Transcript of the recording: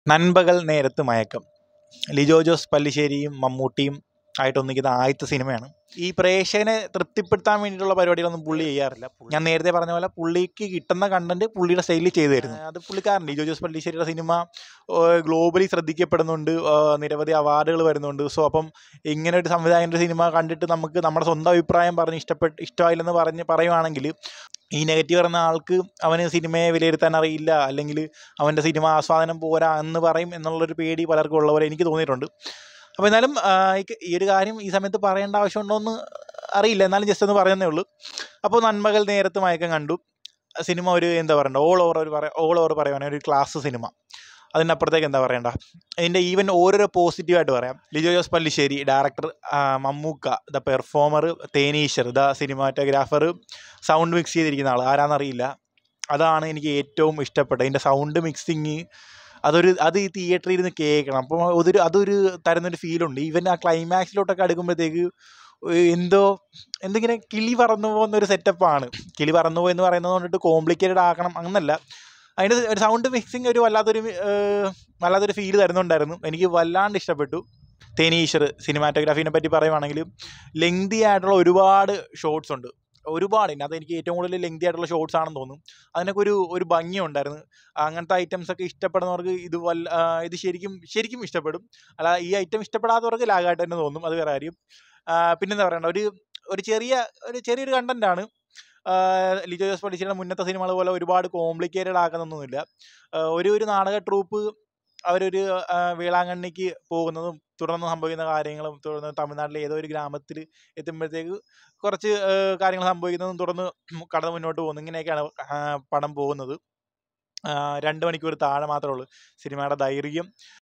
നൻപകൽ നേരത്ത് മയക്കം ലിജോ ജോസ് പല്ലിശ്ശേരിയും മമ്മൂട്ടിയും ആയിട്ട് ഒന്നിക്കുന്ന ആദ്യത്തെ സിനിമയാണ് ഈ പ്രേക്ഷകനെ തൃപ്തിപ്പെടുത്താൻ വേണ്ടിയിട്ടുള്ള പരിപാടികളൊന്നും പുള്ളി ചെയ്യാറില്ല ഞാൻ നേരത്തെ പറഞ്ഞ പോലെ പുള്ളിക്ക് കിട്ടുന്ന കണ്ടന്റ് പുള്ളിയുടെ സ്റ്റൈലിൽ ചെയ്തു തരുന്നു അത് പുള്ളിക്കാരൻ ലിജോ ജോസ് പല്ലിശ്ശേരിയുടെ സിനിമ ഗ്ലോബലി ശ്രദ്ധിക്കപ്പെടുന്നുണ്ട് ആ, നിരവധി അവാർഡുകൾ വരുന്നുണ്ട് സോ അപ്പം ഇങ്ങനെ ഒരു സംവിധായകൻ്റെ സിനിമ കണ്ടിട്ട് നമുക്ക് നമ്മുടെ സ്വന്തം അഭിപ്രായം പറഞ്ഞ് ഇഷ്ടപ്പെട്ട് ഇഷ്ടമായില്ലെന്ന് പറഞ്ഞ് പറയുവാണെങ്കിൽ ഈ നെഗറ്റീവ് പറയുന്ന ആൾക്ക് അവന് സിനിമയെ വിലയിരുത്താൻ അറിയില്ല അല്ലെങ്കിൽ അവൻ്റെ സിനിമ ആസ്വാദനം പോരാ എന്ന് പറയും എന്നുള്ളൊരു പേടി പലർക്കും ഉള്ള പോലെ എനിക്ക് തോന്നിയിട്ടുണ്ട് അപ്പോൾ എന്നാലും ആ, ഈ- ഈ ഒരു കാര്യം ഈ സമയത്ത് പറയേണ്ട ആവശ്യമുണ്ടോ എന്ന് അറിയില്ല എന്നാലും ജസ്റ്റ് ഒന്ന് പറയുന്നേ ഉള്ളൂ അപ്പോൾ നന്മകൾ നേരത്ത് മയക്കം കണ്ടു സിനിമ ഒരു എന്താ പറയണ്ട ഓൾ ഓവർ ഒരു പറയാ ഓൾ ഓവർ പറയുവാണെങ്കിൽ ഒരു ക്ലാസ് സിനിമ അതിനപ്പുറത്തേക്ക് എന്താ പറയണ്ട ഇതിൻ്റെ ഈവൻ ഓരോരോ പോസിറ്റീവായിട്ട് പറയാം Lijo Jose Pallissery director Mammukka the performer തേനീശ്വർ the cinematographer sound mix ചെയ്തിരിക്കുന്ന ആൾ ആരാന്നറിയില്ല അതാണ് എനിക്ക് ഏറ്റവും ഇഷ്ടപ്പെട്ടത് ഇതിൻ്റെ സൗണ്ട് മിക്സിങ് അതൊരു അത് ഈ തിയേറ്ററിൽ ഇരുന്ന് കേൾക്കണം അപ്പോൾ അതൊരു അതൊരു തരുന്നൊരു ഫീലുണ്ട് ഈവൻ ആ ക്ലൈമാക്സിലോട്ടൊക്കെ അടുക്കുമ്പോഴത്തേക്ക് എന്തോ എന്തിങ്ങനെ കിളി പറന്നു പോകുന്ന ഒരു സെറ്റപ്പാണ് കിളി പറന്നു പോയെന്ന് പറയുന്നത് കൊണ്ടിട്ട് കോംപ്ലിക്കേറ്റഡ് ആക്കണം അങ്ങനല്ല അതിൻ്റെ ഒരു സൗണ്ട് മിക്സിങ് ഒരു വല്ലാത്തൊരു ഏഹ്, വല്ലാത്തൊരു ഫീൽ തരുന്നുണ്ടായിരുന്നു എനിക്ക് വല്ലാണ്ട് ഇഷ്ടപ്പെട്ടു തേനീശ്വർ സിനിമാറ്റോഗ്രാഫീനെ പറ്റി പറയുവാണെങ്കിൽ ലെങ്തി ആയിട്ടുള്ള ഒരുപാട് ഷോട്ട്സ് ഉണ്ട് ഒരുപാട് ഉണ്ട് അത് എനിക്ക് ഏറ്റവും കൂടുതൽ ലെങ്തി ആയിട്ടുള്ള ഷോട്ട്സ് ആണെന്ന് തോന്നുന്നു അതിനൊക്കെ ഒരു ഒരു ഭംഗി ഉണ്ടായിരുന്നു അങ്ങനത്തെ ഐറ്റംസ് ഒക്കെ ഇഷ്ടപ്പെടുന്നവർക്ക് ഇത് വല്ല ആ, ഇത് ശരിക്കും ശരിക്കും ഇഷ്ടപ്പെടും അല്ല ഈ ഐറ്റം ഇഷ്ടപ്പെടാത്തവർക്ക് ലാഗായിട്ട് തന്നെ തോന്നും അത് വേറെ കാര്യം ആ, പിന്നെന്താ പറയണ്ട ഒരു ഒരു ചെറിയ ഒരു ചെറിയൊരു കണ്ടന്റ് ആണ് ആ, ലിജോ ജോസ് പള്ളിശ്ശേരിയുടെ മുന്നത്തെ സിനിമകൾ പോലെ ഒരുപാട് കോംപ്ലിക്കേറ്റഡ് ആക്കുന്നൊന്നുമില്ല ആ, ഒരു ഒരു നാടക ട്രൂപ്പ് അവരൊരു ആ, വേളാങ്കണ്ണിക്ക് പോകുന്നതും തുടർന്ന് സംഭവിക്കുന്ന കാര്യങ്ങളും തുടർന്ന് തമിഴ്നാട്ടിലെ ഏതോ ഒരു ഗ്രാമത്തിൽ എത്തുമ്പോഴത്തേക്ക് കുറച്ച് ആ, കാര്യങ്ങൾ സംഭവിക്കുന്നതും തുടർന്ന് കടന്ന് മുന്നോട്ട് പോകുന്നു ഇങ്ങനെയൊക്കെയാണ് ആ, പടം പോകുന്നത് ആ, രണ്ട് മണിക്കൂർ താഴെ മാത്രമേ ഉള്ളൂ സിനിമയുടെ ദൈർഘ്യം